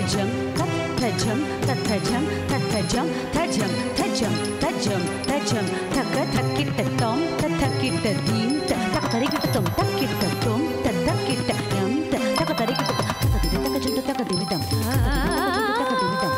తజం తత్ తజం తథజం తథజం తజం తజం తజం తజం తక తక్కిట్ట తోం తక్కిట్ట దీం తక తరిగిట్ట తోం తక్కిట్ట తోం తక్కిట్ట యం తక తరిగిట్ట తక దిన తక జుంట తక దినిటం తక దినిటం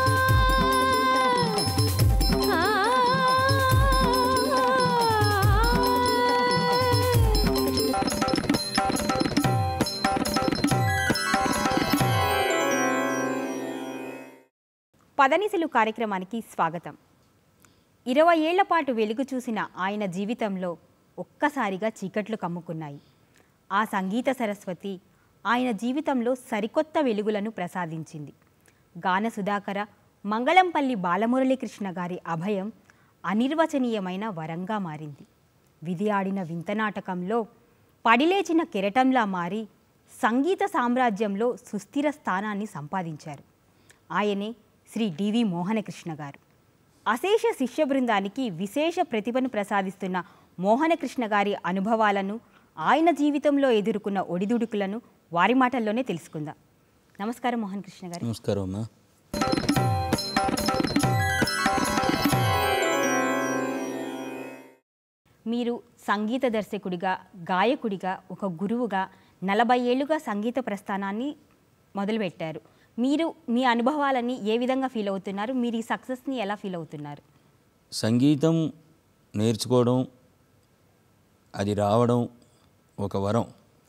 పదనిసలు కార్యక్రమానికి స్వాగతం ఇరవై ఏళ్ల పాటు వెలుగు చూసిన ఆయన జీవితంలో ఒక్కసారిగా చీకట్లు కమ్ముకున్నాయి ఆ సంగీత సరస్వతి ఆయన జీవితంలో సరికొత్త వెలుగులను ప్రసాదించింది గాన సుధాకర మంగళంపల్లి బాలమురళీకృష్ణ గారి అభయం అనిర్వచనీయమైన వరంగా మారింది విధి ఆడిన వింత నాటకంలో పడిలేచిన కెరటంలా మారి సంగీత సామ్రాజ్యంలో సుస్థిర స్థానాన్ని సంపాదించారు ఆయనే శ్రీ డివి మోహనకృష్ణ గారు అశేష శిష్య బృందానికి విశేష ప్రతిభను ప్రసాదిస్తున్న మోహనకృష్ణ గారి అనుభవాలను ఆయన జీవితంలో ఎదుర్కొన్న ఒడిదుడుకులను వారి మాటల్లోనే తెలుసుకుందాం నమస్కారం మోహన్ కృష్ణ గారు నమస్కారం అమ్మా మీరు సంగీత దర్శకుడిగా గాయకుడిగా ఒక గురువుగా నలభై ఏళ్ళుగా సంగీత ప్రస్థానాన్ని మొదలుపెట్టారు మీరు మీ అనుభవాలని ఏ విధంగా ఫీల్ అవుతున్నారు మీరు ఈ సక్సెస్ని ఎలా ఫీల్ అవుతున్నారు సంగీతం నేర్చుకోవడం అది రావడం ఒక వరం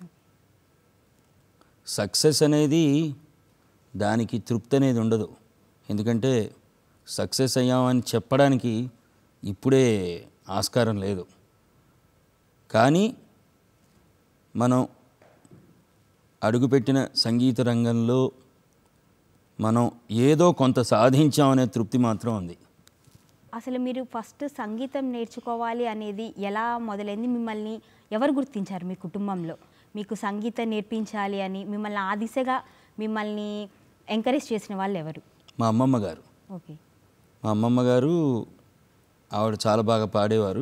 సక్సెస్ అనేది దానికి తృప్తి అనేది ఉండదు ఎందుకంటే సక్సెస్ అయ్యామని చెప్పడానికి ఇప్పుడే ఆస్కారం లేదు కానీ మనం అడుగుపెట్టిన సంగీత రంగంలో మనం ఏదో కొంత సాధించామనే తృప్తి మాత్రం ఉంది అసలు మీరు ఫస్ట్ సంగీతం నేర్చుకోవాలి అనేది ఎలా మొదలైంది మిమ్మల్ని ఎవరు గుర్తించారు మీ కుటుంబంలో మీకు సంగీతం నేర్పించాలి అని మిమ్మల్ని ఆ దిశగా మిమ్మల్ని ఎంకరేజ్ చేసిన వాళ్ళు ఎవరు మా అమ్మమ్మ గారు ఓకే మా అమ్మమ్మ గారు ఆవిడ చాలా బాగా పాడేవారు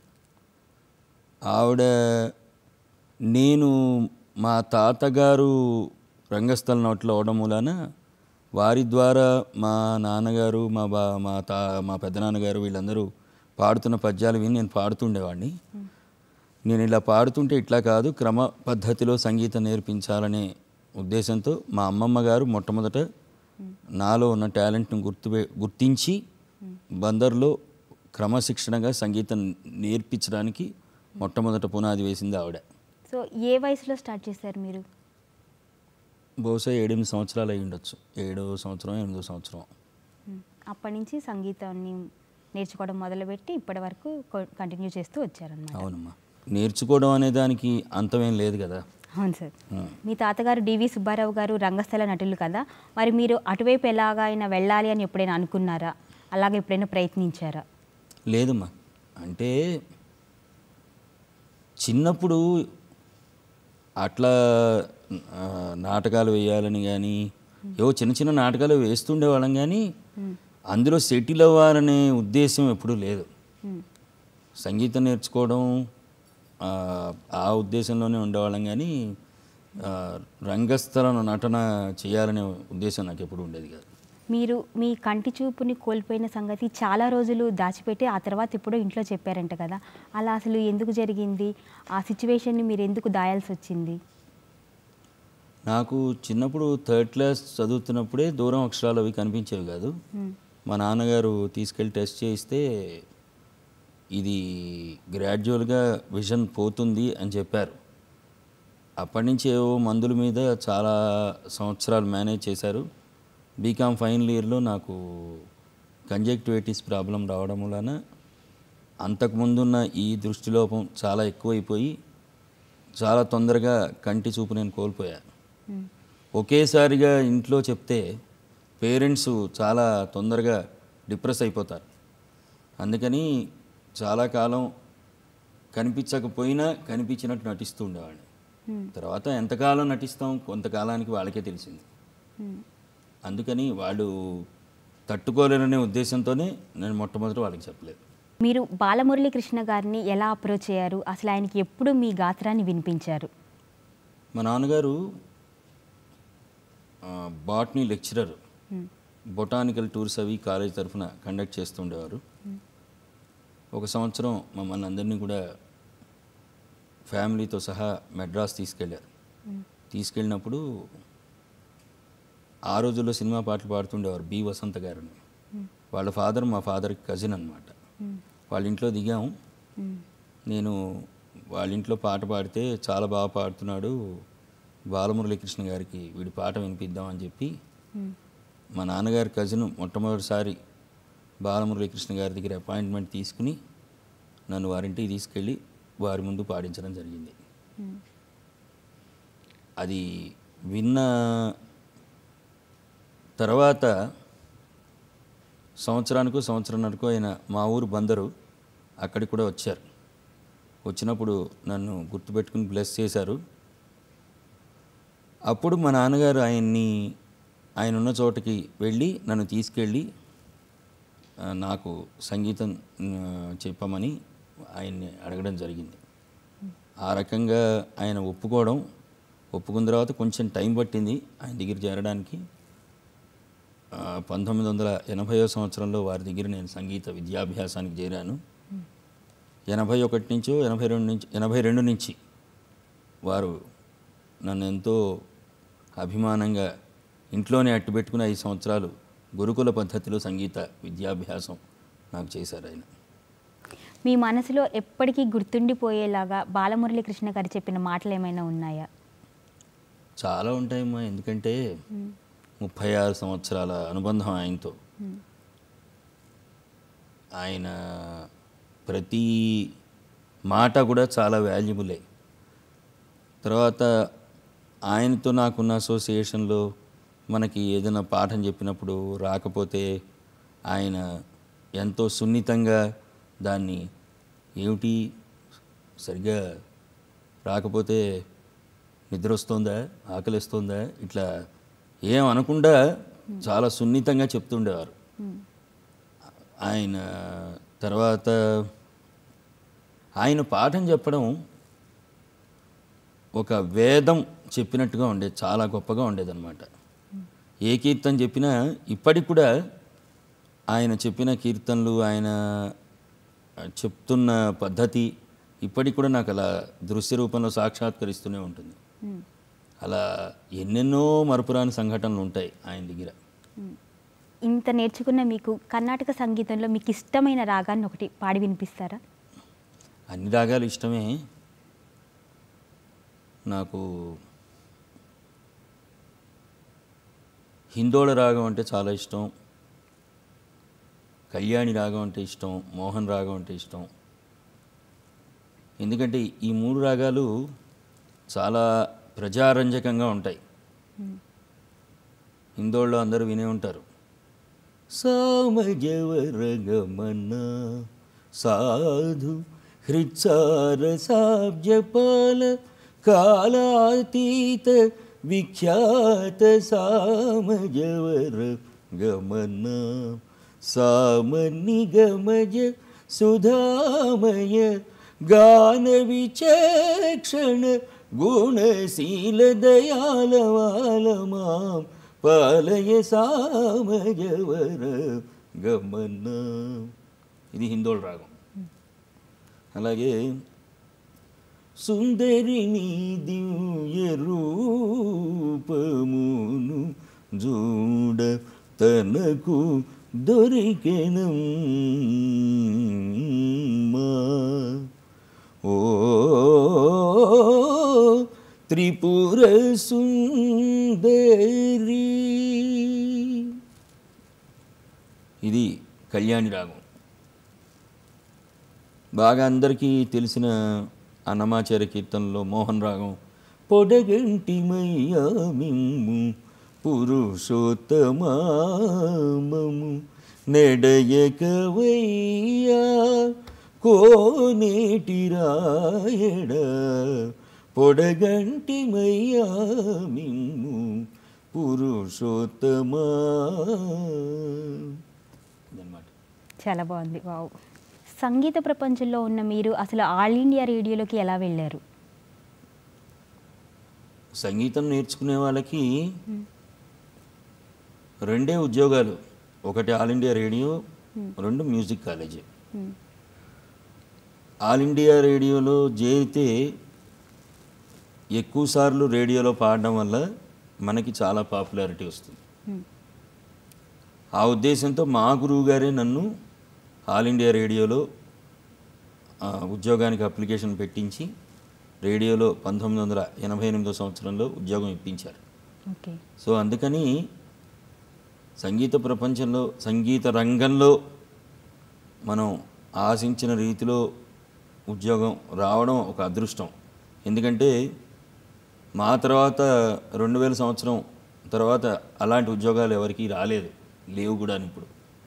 ఆవిడ నేను మా తాతగారు రంగస్థల నోట్లో అవడం మూలాన వారి ద్వారా మా నాన్నగారు మా బా మా తా మా పెద్దనాన్నగారు వీళ్ళందరూ పాడుతున్న పద్యాలు విని నేను పాడుతుండేవాడిని నేను ఇలా పాడుతుంటే ఇట్లా కాదు క్రమ పద్ధతిలో సంగీతం నేర్పించాలనే ఉద్దేశంతో మా అమ్మమ్మ గారు మొట్టమొదట నాలో ఉన్న టాలెంట్ను గుర్తు గుర్తించి బందర్లో క్రమశిక్షణగా సంగీతం నేర్పించడానికి మొట్టమొదట పునాది వేసింది ఆవిడ సో ఏ వయసులో స్టార్ట్ చేశారు మీరు బహుశా ఏడెనిమిది సంవత్సరాలు అయి ఉండొచ్చు ఏడో సంవత్సరం ఎనిమిదో సంవత్సరం మ్మ్. అప్పటి నుంచి సంగీతాన్ని నేర్చుకోవడం మొదలుపెట్టి ఇప్పటి వరకు కంటిన్యూ చేస్తూ వచ్చారనమాట అవునమ్మా నేర్చుకోవడం అనే దానికి అంతమేం లేదు కదా అవును సార్ ఆ. మీ తాతగారు డివి సుబ్బారావు గారు రంగస్థల నటులు కదా మరి మీరు అటువైపు ఎలాగైనా వెళ్ళాలి అని ఎప్పుడైనా అనుకున్నారా అలాగే ఎప్పుడైనా ప్రయత్నించారా లేదమ్మా అంటే చిన్నప్పుడు అట్లా ఆ, నాటకాలు వేయాలని కానీ ఏవో చిన్న చిన్న నాటకాలు వేస్తుండేవాళ్ళం కానీ అందులో సెటిల్ అవ్వాలనే ఉద్దేశం ఎప్పుడూ లేదు మ్మ్. సంగీతం నేర్చుకోవడం ఆ, ఆ ఉద్దేశంలోనే ఉండేవాళ్ళం కానీ ఆ, రంగస్థల నటన చేయాలనే ఉద్దేశం నాకు ఎప్పుడు ఉండేది కాదు మీరు మీ కంటి చూపుని కోల్పోయిన సంగతి చాలా రోజులు దాచిపెట్టి ఆ తర్వాత ఎప్పుడో ఇంట్లో చెప్పారంట కదా అలా అసలు ఎందుకు జరిగింది ఆ సిచ్యువేషన్ని మీరు ఎందుకు దాయాల్సి వచ్చింది నాకు చిన్నప్పుడు థర్డ్ క్లాస్ చదువుతున్నప్పుడే దూరం అక్షరాలు అవి కనిపించేవి కాదు మ్మ్. మా నాన్నగారు తీసుకెళ్ళి టెస్ట్ చేయిస్తే ఇది గ్రాడ్యువల్గా విజన్ పోతుంది అని చెప్పారు అప్పటి నుంచి ఏవో మందుల మీద చాలా సంవత్సరాలు మేనేజ్ చేశారు బీకామ్ ఫైనల్ ఇయర్లో నాకు కంజెక్టివిటీస్ ప్రాబ్లం రావడం వలన అంతకుముందున్న ఈ దృష్టిలోపం చాలా ఎక్కువైపోయి చాలా తొందరగా కంటి చూపు నేను కోల్పోయాను మ్మ్. ఒకేసారిగా ఇంట్లో చెప్తే పేరెంట్స్ చాలా తొందరగా డిప్రెస్ అయిపోతారు అందుకని చాలా కాలం కనిపించకపోయినా కనిపించినట్టు నటిస్తూ ఉండేవాడిని మ్మ్. తర్వాత ఎంతకాలం నటిస్తాం కొంతకాలానికి వాళ్ళకే తెలిసింది మ్మ్. అందుకని వాళ్ళు తట్టుకోలేరనే ఉద్దేశంతోనే నేను మొట్టమొదటి వాళ్ళకి చెప్పలేదు మీరు బాలమురళీ కృష్ణ గారిని ఎలా అప్రోచ్ అయ్యారు అసలు ఆయనకి ఎప్పుడు మీ గాత్రాన్ని వినిపించారు మా నాన్నగారు బాట్నీ లెక్చరర్ బొటానికల్ టూర్స్ అవి కాలేజ్ తరఫున కండక్ట్ చేస్తుండేవారు ఒక సంవత్సరం మమ్మల్ని అందరినీ కూడా ఫ్యామిలీతో సహా మెడ్రాస్ తీసుకెళ్ళారు తీసుకెళ్ళినప్పుడు ఆ రోజుల్లో సినిమా పాటలు పాడుతుండేవారు బి వసంత గారిని వాళ్ళ ఫాదర్ మా ఫాదర్కి కజిన్ అనమాట వాళ్ళ ఇంట్లో దిగాము నేను వాళ్ళ ఇంట్లో పాట పాడితే చాలా బాగా పాడుతున్నాడు బాలమురళీకృష్ణ గారికి వీడి పాట వినిపిద్దాం అని చెప్పి మా నాన్నగారి కజిన్ మొట్టమొదటిసారి బాలమురళీకృష్ణ గారి దగ్గర అపాయింట్మెంట్ తీసుకుని నన్ను వారింటికి తీసుకెళ్ళి వారి ముందు పాడించడం జరిగింది అది విన్న తర్వాత సంవత్సరానికో సంవత్సరంన్నరకు ఆయన మా ఊరు బందరు అక్కడికి కూడా వచ్చారు వచ్చినప్పుడు నన్ను గుర్తుపెట్టుకుని బ్లెస్ చేశారు అప్పుడు మా నాన్నగారు ఆయన్ని ఆయన ఉన్న చోటకి వెళ్ళి నన్ను తీసుకెళ్ళి ఆ, నాకు సంగీతం ఆ, చెప్పమని ఆయన్ని అడగడం జరిగింది ఆ రకంగా ఆయన ఒప్పుకోవడం ఒప్పుకున్న తర్వాత కొంచెం టైం పట్టింది ఆయన దగ్గర చేరడానికి ఆ, పంతొమ్మిది వందల ఎనభైవ సంవత్సరంలో వారి దగ్గర నేను సంగీత విద్యాభ్యాసానికి చేరాను ఎనభై ఒకటి నుంచో ఎనభై రెండు నుంచి ఎనభై రెండు నుంచి వారు నన్ను ఎంతో అభిమానంగా ఇంట్లోనే అట్టు పెట్టుకుని ఐదు సంవత్సరాలు గురుకుల పద్ధతిలో సంగీత విద్యాభ్యాసం నాకు చేశారు ఆయన మీ మనసులో ఎప్పటికీ గుర్తుండిపోయేలాగా బాలమురళీకృష్ణ గారు చెప్పిన మాటలు ఏమైనా ఉన్నాయా చాలా ఉంటాయమ్మా ఎందుకంటే ముప్పై ఆరు సంవత్సరాల అనుబంధం ఆయనతో ఆయన ప్రతి మాట కూడా చాలా వాల్యుబులే తర్వాత ఆయనతో నాకున్న అసోసియేషన్లో మనకి ఏదైనా పాఠం చెప్పినప్పుడు రాకపోతే ఆయన ఎంతో సున్నితంగా దాన్ని ఏమిటి సరిగ్గా రాకపోతే నిద్ర వస్తుందా ఆకలిస్తుందా ఇట్లా ఏం అనకుండా చాలా సున్నితంగా చెప్తుండేవారు ఆయన తర్వాత ఆయన పాఠం చెప్పడం ఒక వేదం చెప్పినట్టుగా ఉండేది చాలా గొప్పగా ఉండేదన్నమాట ఏ కీర్తన చెప్పినా ఇప్పటికి కూడా ఆయన చెప్పిన కీర్తనలు ఆయన చెప్తున్న పద్ధతి ఇప్పటికి కూడా నాకు అలా దృశ్య రూపంలో సాక్షాత్కరిస్తూనే ఉంటుంది అలా ఎన్నెన్నో మరపురాని సంఘటనలు ఉంటాయి ఆయన దగ్గర ఇంత నేర్చుకున్న మీకు కర్ణాటక సంగీతంలో మీకు ఇష్టమైన రాగాన్ని ఒకటి పాడి వినిపిస్తారా అన్ని రాగాలు ఇష్టమే నాకు హిందోళ రాగం అంటే చాలా ఇష్టం కళ్యాణి రాగం అంటే ఇష్టం మోహన్ రాగం అంటే ఇష్టం ఎందుకంటే ఈ మూడు రాగాలు చాలా ప్రజారంజకంగా ఉంటాయి హిందోళ్ళలో అందరూ వినే ఉంటారు సామజవరగమన సాధు హృత్సార సాబ్జపాల కాలాతీత విఖ్యాత సామజవర గమన సామనిగమజ సుధామయ గాన విచక్షణ గుణశీల దయాలవాల మాం పాలయ సామజవర గమన ఇది హిందోళ రాగం అలాగే సుందరిని దివ్య రూపమును జూడ తనకు దొరికెనమ్మా ఓ త్రిపుర సుందరి ఇది కళ్యాణి రాగం బాగా అందరికీ తెలిసిన అన్నమాచార్య కీర్తనలో మోహన్ రాగం పొడగంటి మయ్యా మిమ్ము పురుషోత్తమామము నెడయకవయ్యా కోనేటి రాయడ పొడగంటి మయ్యా మిమ్ము పురుషోత్తమా ఇదన్నమాట చాలా బాగుంది వావ్ సంగీత ప్రపంచంలో ఉన్న మీరు అసలు ఆల్ ఇండియా రేడియోలోకి ఎలా వెళ్ళారు సంగీతం నేర్చుకునే వాళ్ళకి రెండే ఉద్యోగాలు ఒకటి ఆల్ ఇండియా రేడియో రెండు మ్యూజిక్ కాలేజీ ఆల్ ఇండియా రేడియోలో చేరితే ఎక్కువ సార్లు రేడియోలో పాడడం వల్ల మనకి చాలా పాపులారిటీ వస్తుంది ఆ ఉద్దేశంతో మా గురువు గారే నన్ను ఆల్ ఇండియా రేడియోలో ఆ, ఉద్యోగానికి అప్లికేషన్ పెట్టించి రేడియోలో పంతొమ్మిది వందల ఎనభై ఎనిమిదో సంవత్సరంలో ఉద్యోగం ఇప్పించారు ఓకే సో అందుకని సంగీత ప్రపంచంలో సంగీత రంగంలో మనం ఆశించిన రీతిలో ఉద్యోగం రావడం ఒక అదృష్టం ఎందుకంటే మా తర్వాత రెండు వేల సంవత్సరం తర్వాత అలాంటి ఉద్యోగాలు ఎవరికీ రాలేదు లేవు కూడా ఇప్పుడు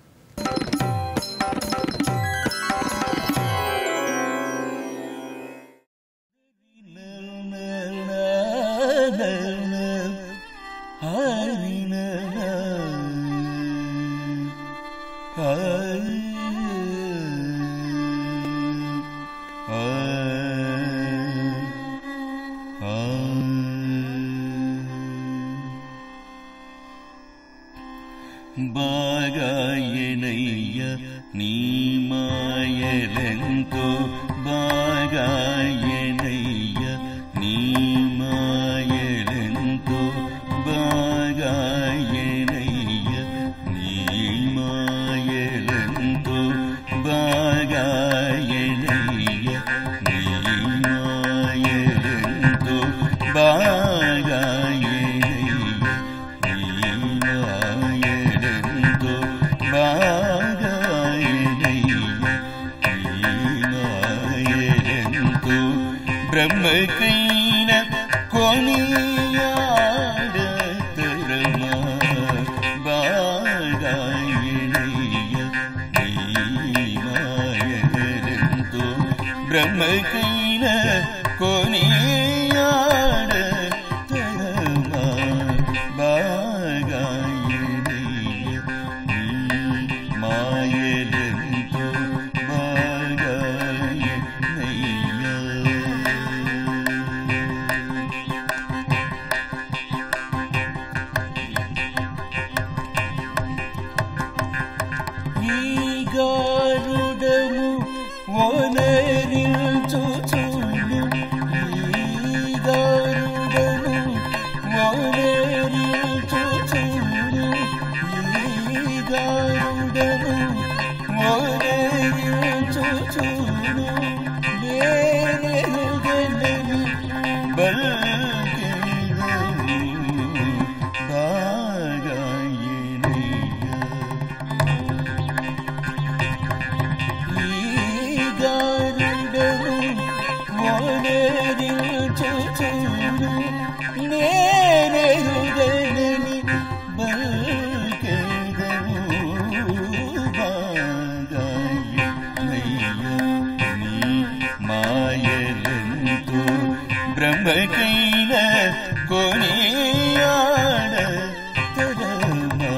బాగాయనయ్య నీ మాయలెంతో బాగాయనయ్య నీ మాయలెంతో బాగాయనయ్య నీ మాయలెంతో బాగాయనయ్య నీ మాయలెంతో బాగాయనయ్య నీమాయలంతో బాగాయనయ్య బ్రహ్మకైన కొనియాడతరమా బాగాయనయ్య నీమాయలంతో బ్రహ్మకైన కొనియాడతరమా బాగాయనయ్య మాయలంతో బాగాయనయ్య ఈ గారుడము ఓనరించుచుండు ఈ గారుడము ఓనరించుచుండు ఈ గారుడము ఓనరించుచుండు నేనెరుగనని బల్కెదను బాగాయనయ్య ఈగారుడను ఓనరించుచుండు నేనెరుగనని బల్కెదను బాగాయనయ్య నీ మాయలంతో బ్రహ్మకైన కొనియాడ తరమా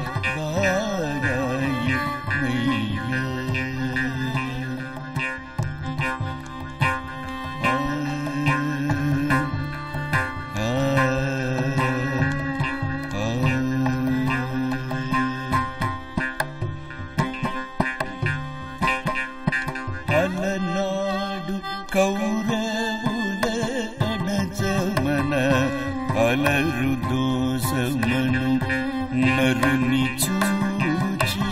అలనాడు కౌరవుల అణచమన అలరు దోషమను నరుని చూచి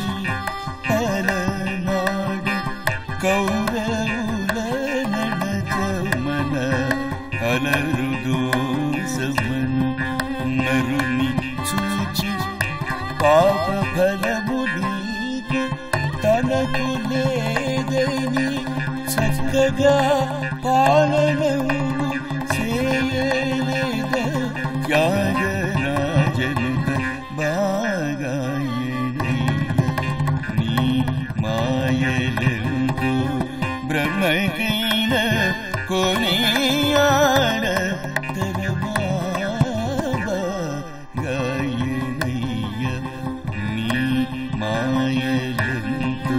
అలనాడు కౌరవుల నడచమన అలరు దోషమను నరుని చూచి పాప ఫలము నీకు తనకు లేదని చక్కగా పాలనము చేయలేద త్యాగరాజనుత బాగాయనయ్య నీ మాయలంతో బ్రహ్మకైన కొనియాడ తరమా గాయనయ్య నీ మాయలంతో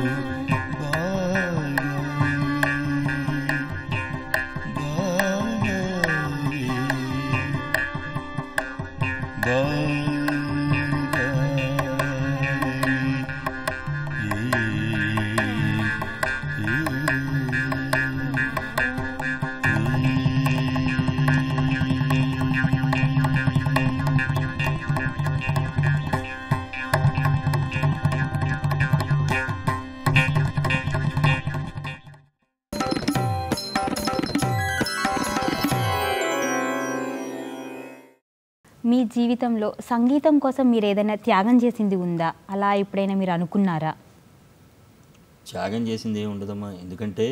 బాగా జీవితంలో సంగీతం కోసం మీరు ఏదైనా త్యాగం చేసింది ఉందా అలా ఎప్పుడైనా మీరు అనుకున్నారా త్యాగం చేసింది ఏమి ఉండదమ్మా ఎందుకంటే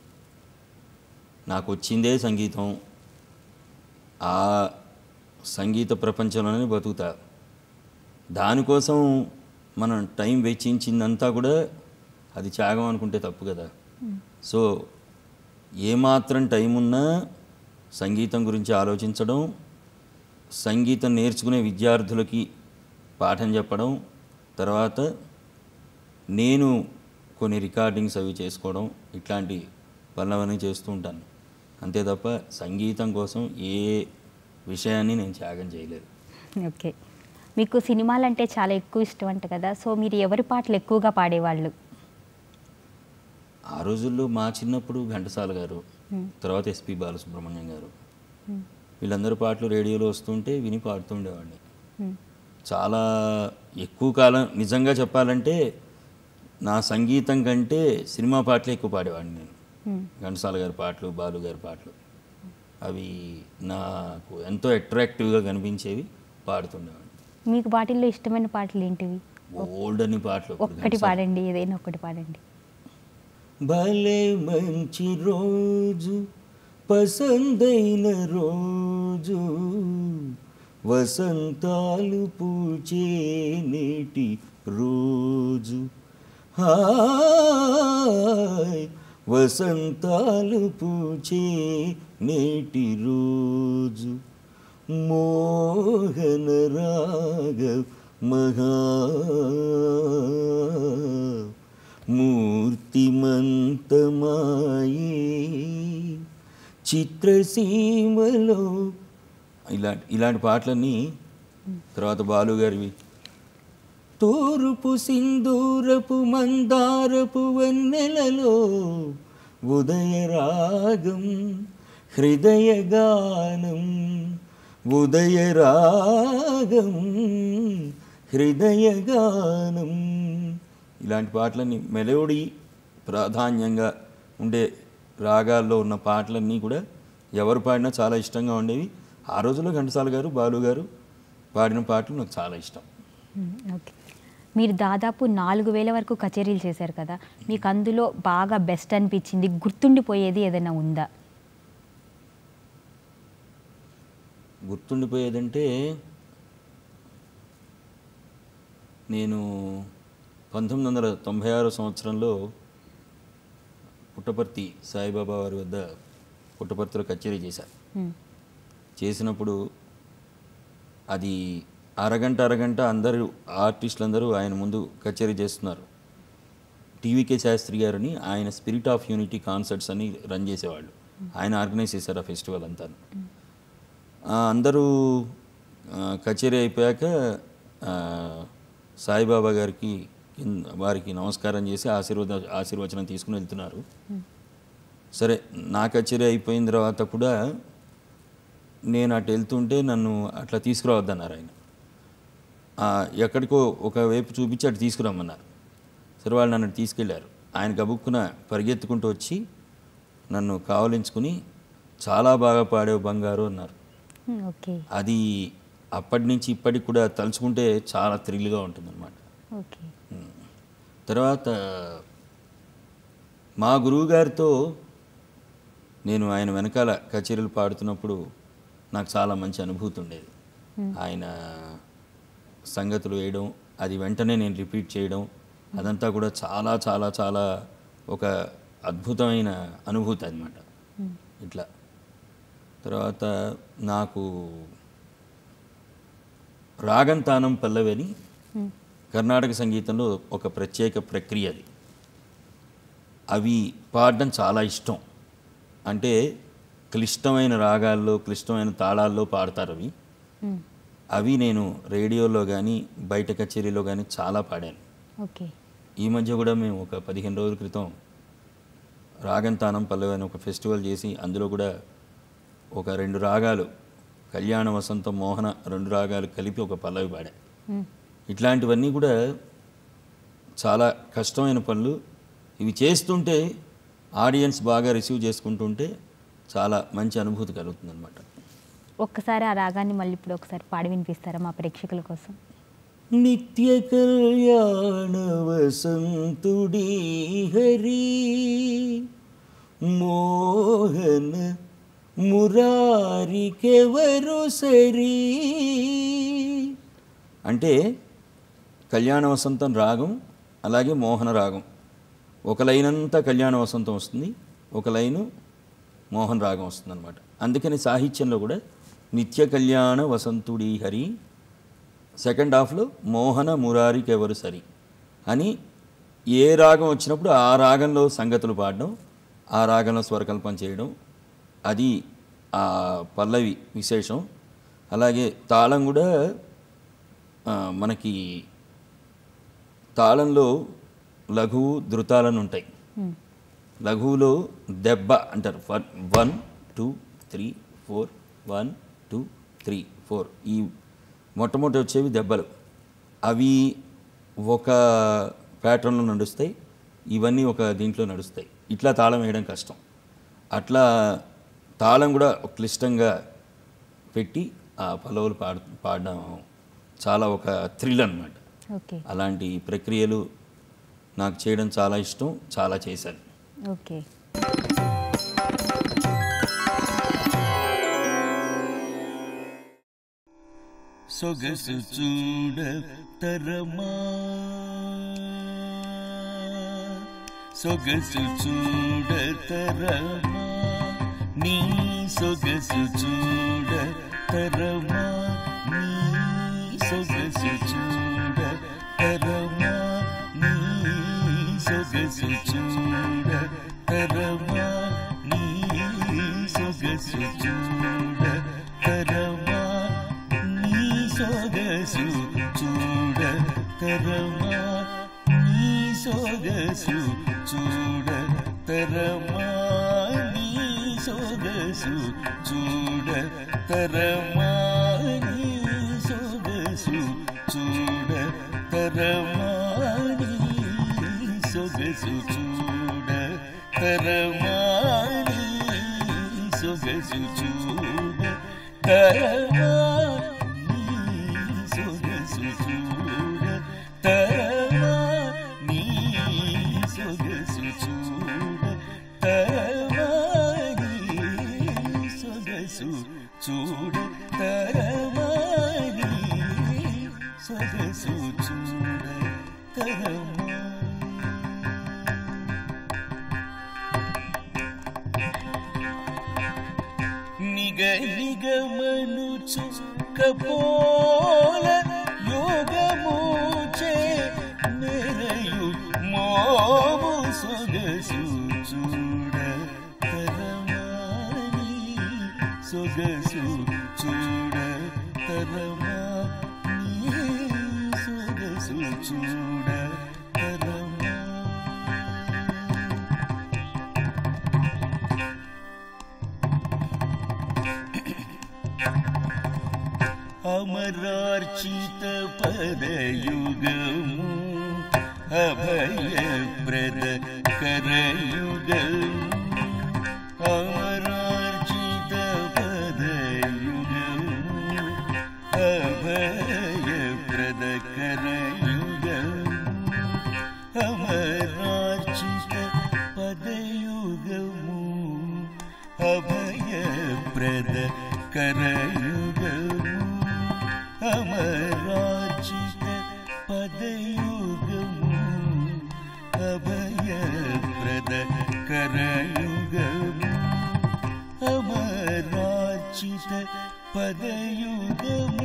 నాకు వచ్చిందే సంగీతం ఆ సంగీత ప్రపంచంలోనే బతుకుతా దానికోసం మనం టైం వెచ్చించిందంతా కూడా అది త్యాగం అనుకుంటే తప్పు కదా సో ఏమాత్రం టైం ఉన్నా సంగీతం గురించి ఆలోచించడం సంగీతం నేర్చుకునే విద్యార్థులకి పాఠం చెప్పడం తర్వాత నేను కొన్ని రికార్డింగ్స్ అవి చేసుకోవడం ఇట్లాంటి పనులవన్నీ చేస్తూ ఉంటాను అంతే తప్ప సంగీతం కోసం ఏ విషయాన్ని నేను త్యాగం చేయలేదు ఓకే మీకు సినిమాలు అంటే చాలా ఎక్కువ ఇష్టం అంట కదా సో మీరు ఎవరి పాటలు ఎక్కువగా పాడేవాళ్ళు ఆ రోజుల్లో మా చిన్నప్పుడు ఘంటసాల గారు తర్వాత ఎస్పి బాలసుబ్రహ్మణ్యం గారు వీళ్ళందరూ పాటలు రేడియోలో వస్తుంటే విని పాడుతూ ఉండేవాడిని మ్మ్. చాలా ఎక్కువ కాలం నిజంగా చెప్పాలంటే నా సంగీతం కంటే సినిమా పాటలే ఎక్కువ పాడేవాడిని నేను మ్మ్. ఘంటసాల గారి పాటలు బాలు గారి పాటలు అవి నాకు ఎంతో అట్రాక్టివ్గా కనిపించేవి పాడుతుండేవాడిని మీకు వాటిల్లో ఇష్టమైన పాటలు ఏంటివి ఓల్డ్ అని పాటలు ఇప్పుడు ఒక్కటి ఘంటసాల- పాడండి ఏదైనా ఒక్కటి పాడండి భలే మంచి రోజు పసందైన రోజు వసంతాలు పూచే నేటి రోజు హాయ్ వసంతాలు పూచే నేటి రోజు మోహన రాగ మహా మూర్తిమంతమాయే చిత్రసీమలో ఇలాంటి ఇలాంటి పాటలన్నీ తర్వాత బాలు గారివి తూర్పు సింధూరపు మందారపు వన్నెలలో ఉదయ రాగం హృదయ గానం ఉదయ రాగం హృదయ గానం ఇలాంటి పాటలన్నీ మెలోడీ ప్రాధాన్యంగా ఉండే రాగాల్లో ఉన్న పాటలన్నీ కూడా ఎవరు పాడినా చాలా ఇష్టంగా ఉండేవి ఆ రోజుల్లో ఘంటసాల గారు బాలు గారు పాడిన పాటలు నాకు చాలా ఇష్టం మ్మ్. ఓకే మీరు దాదాపు నాలుగు వేల వరకు కచేరీలు చేశారు కదా మీకు అందులో బాగా బెస్ట్ అనిపించింది గుర్తుండిపోయేది ఏదైనా ఉందా గుర్తుండిపోయేదంటే నేను పంతొమ్మిది వందల తొంభై ఆరో సంవత్సరంలో పుట్టపర్తి సాయిబాబా వారి వద్ద పుట్టపర్తిలో కచేరీ చేశాను మ్మ్. చేసినప్పుడు అది అరగంట అరగంట అందరూ ఆర్టిస్టులు అందరూ ఆయన ముందు కచేరీ చేస్తున్నారు టీవీకే శాస్త్రి గారిని ఆయన స్పిరిట్ ఆఫ్ యూనిటీ కాన్సర్ట్స్ అని రన్ చేసేవాళ్ళు ఆయన ఆర్గనైజ్ చేశారు ఆ ఫెస్టివల్ అంతా అందరూ ఆ, కచేరీ అయిపోయాక ఆ, సాయిబాబా గారికి కింద వారికి నమస్కారం చేసి ఆశీర్వాద ఆశీర్వచనం తీసుకుని వెళ్తున్నారు సరే నా కచేరీ అయిపోయిన తర్వాత కూడా నేను అటు వెళ్తుంటే నన్ను అట్లా తీసుకురావద్దన్నారు ఆయన ఆ, ఎక్కడికో ఒక వైపు చూపించి అటు తీసుకురమ్మన్నారు సరే వాళ్ళు నన్ను అటు తీసుకెళ్ళారు ఆయన గబుక్కున పరిగెత్తుకుంటూ వచ్చి నన్ను కావలించుకుని చాలా బాగా పాడేవు బంగారు అన్నారు మ్మ్. ఓకే అది అప్పటి నుంచి ఇప్పటికి కూడా తలుచుకుంటే చాలా థ్రిల్గా ఉంటుందన్నమాట ఓకే తర్వాత మా గురువుగారితో నేను ఆయన వెనకాల కచేరీలు పాడుతున్నప్పుడు నాకు చాలా మంచి అనుభూతి ఉండేది ఆయన సంగతులు వేయడం అది వెంటనే నేను రిపీట్ చేయడం అదంతా కూడా చాలా చాలా చాలా ఒక అద్భుతమైన అనుభూతి అనమాట ఇట్లా తర్వాత నాకు రాగం తానం పల్లవి అని కర్ణాటక సంగీతంలో ఒక ప్రత్యేక ప్రక్రియ అది అవి పాడడం చాలా ఇష్టం అంటే క్లిష్టమైన రాగాల్లో క్లిష్టమైన తాళాల్లో పాడతారు అవి మ్మ్. అవి నేను రేడియోలో కానీ బయట కచేరీలో కానీ చాలా పాడాను ఓకే ఈ మధ్య కూడా మేము ఒక పదిహేను రోజుల క్రితం రాగంతానం పల్లవి అని ఒక ఫెస్టివల్ చేసి అందులో కూడా ఒక రెండు రాగాలు కళ్యాణ వసంత మోహన రెండు రాగాలు కలిపి ఒక పల్లవి పాడా మ్మ్. ఇట్లాంటివన్నీ కూడా చాలా కష్టమైన పనులు ఇవి చేస్తుంటే ఆడియన్స్ బాగా రిసీవ్ చేసుకుంటుంటే చాలా మంచి అనుభూతి కలుగుతుందన్నమాట ఒక్కసారి ఆ రాగాన్ని మళ్ళీ ఇప్పుడు ఒకసారి పాడి వినిపిస్తారా మా ప్రేక్షకుల కోసం నిత్య కళ్యాణ వసంతుడి హరి మోహన మురారికెవరు సరి అంటే కళ్యాణ వసంతం రాగం అలాగే మోహన రాగం ఒక లైన్ అంతా కళ్యాణ వసంతం వస్తుంది ఒక లైను మోహన్ రాగం వస్తుంది అనమాట అందుకని సాహిత్యంలో కూడా నిత్య కళ్యాణ వసంతుడి హరి సెకండ్ హాఫ్లో మోహన మురారికి ఎవరు సరి అని ఏ రాగం వచ్చినప్పుడు ఆ రాగంలో సంగతులు పాడడం ఆ రాగంలో స్వరకల్పన చేయడం అది ఆ పల్లవి విశేషం అలాగే తాళం కూడా ఆ, మనకి తాళంలో లఘువు ధృతాలను ఉంటాయి లఘువులో దెబ్బ అంటారు one one two three four one two three four ఈ మొట్టమొదటి వచ్చేవి దెబ్బలు అవి ఒక ప్యాటర్న్లో నడుస్తాయి ఇవన్నీ ఒక దీంట్లో నడుస్తాయి ఇట్లా తాళం వేయడం కష్టం అట్లా తాళం కూడా క్లిష్టంగా పెట్టి ఆ పల్లవులు పాడ పాడడం చాలా ఒక థ్రిల్ అన్నమాట ఓకే అలాంటి ప్రక్రియలు నాకు చేయడం చాలా ఇష్టం చాలా చేశాను ఓకే సొగసు చూడ తరమా సొగసు చూడ తరమా నీ సొగసు చూడ తరమా నీ సొగసు చూడ తరమా నీ సొగసు చూడ తరమా నీ సొగసు చూడ తరమా నీ సొగసు చూడ తరమా నీ సొగసు చూడ తరమా నీ సొగసు చూడ తరమా నీ సొగసు చూడ తరమా నీ సొగసు చూడ తరమా నీ సొగసు చూడ తరమా నీ సొగసు చూడ తరమా నీ సొగసు చూడ తరమా నీ సొగసు చూడ తరమా నీ సొగసు చూడ తరమా నిగ నిగమనుచు కపోల యోగమూచే మెరయు మోము సొగసు చూడ తరమాని సొగసు చూడ తరమా నీ సొగసు చూడ తరమా అమరార్చిత పదయుగము అభయప్రద కరయుగము అమరార్చిత పదయుగము అభయప్రద కరయుగము అమరార్చిత పదయుగము అభయప్రద కరయుగము అమరార్చిత పదయుగము అభయప్రద కరయుగము అమరార్చిత పదయుగము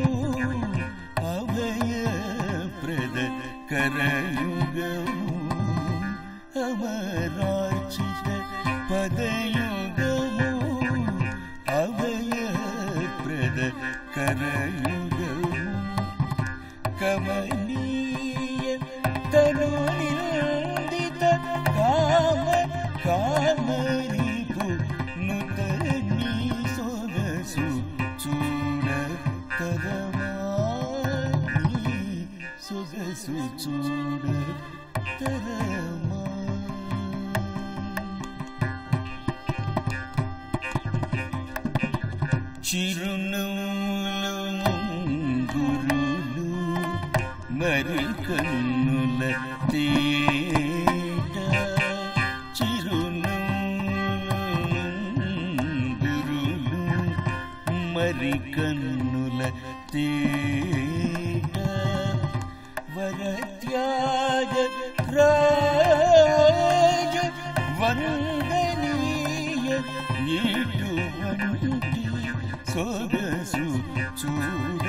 అభయప్రద కరయుగము అమరార్చిత పదయుగము అభయప్రద కరయుగము కమనీయ తను నిందిత కామ కామరిపు నుతని సొగసు చూడ తరమాని సొగసు చూడ తరమా చిరునవ్వులు ముంగురులు మరి కన్నుల తేట చిరునవ్వులు ముంగురులు మరి కన్నుల తేట వరత్యాగ రాజ వందనీయ ఇటువంటి సొగసు చూడ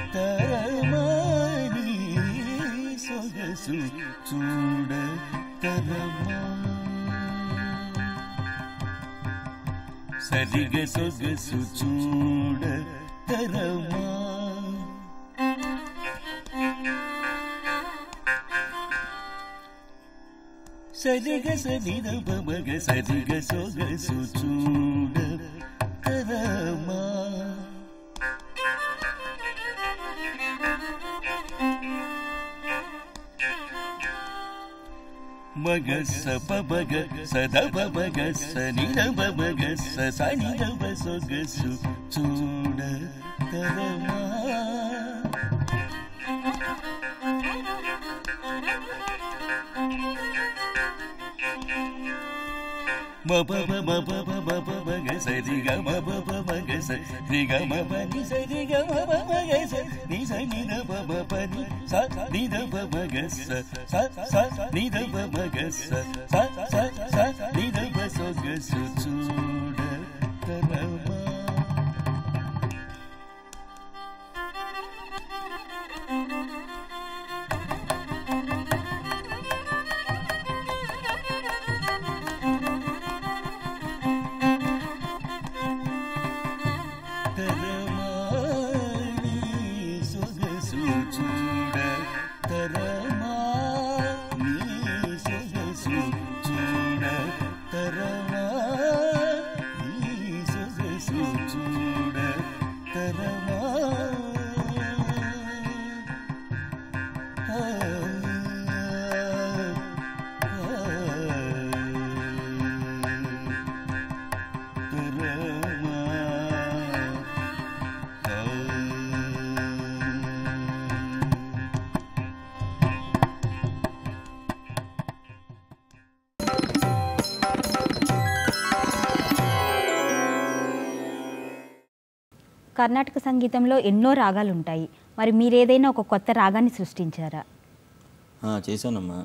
తరమాని సొగసు చూడ తరమా సరిగ సొగసు చూడ తరమా సరిగ సరిద బమగ సరిగ సొగసు చూడ తరమా మగ స పబగ సద బగ సని బగ స సని దబ సొగసు చూడ తరమా మబ బబ బబ బబ బగ సరి గ మబ బబ గ స రి గ మబ ని సరి గ మబ బగ స ని స ని ద బబ ప ని స ని ద బబ గ స స స ని ద బబ గ స స స స ని ద బ స గ స చూడ తరమా తరమాని సొగసు చూడ తరమాని సొగసు చూడ తరమాని సొగసు చూడ తరమా కర్ణాటక సంగీతంలో ఎన్నో రాగాలు ఉంటాయి మరి మీరు ఏదైనా ఒక కొత్త రాగాన్ని సృష్టించారా ఆ, చేశానమ్మా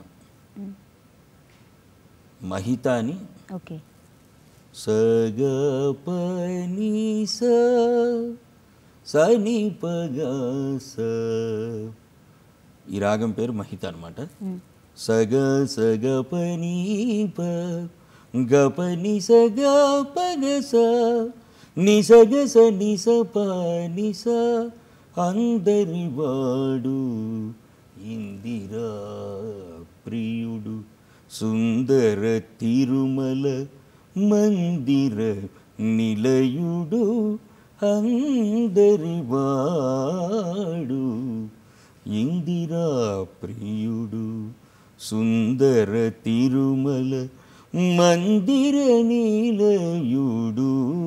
మహిత అని ఓకే సగ పని స సని పగ స ఈ రాగం పేరు మహిత అనమాట సగ సగ పని ప గ పని సగ పగ స ని సగ స ని స ప ని స అందరి వాడు ఇందిరా ప్రియుడు సుందర తిరుమల మందిర నిలయుడు అందరి వాడు ఇందిరా ప్రియుడు సుందర తిరుమల మందిర నిలయుడు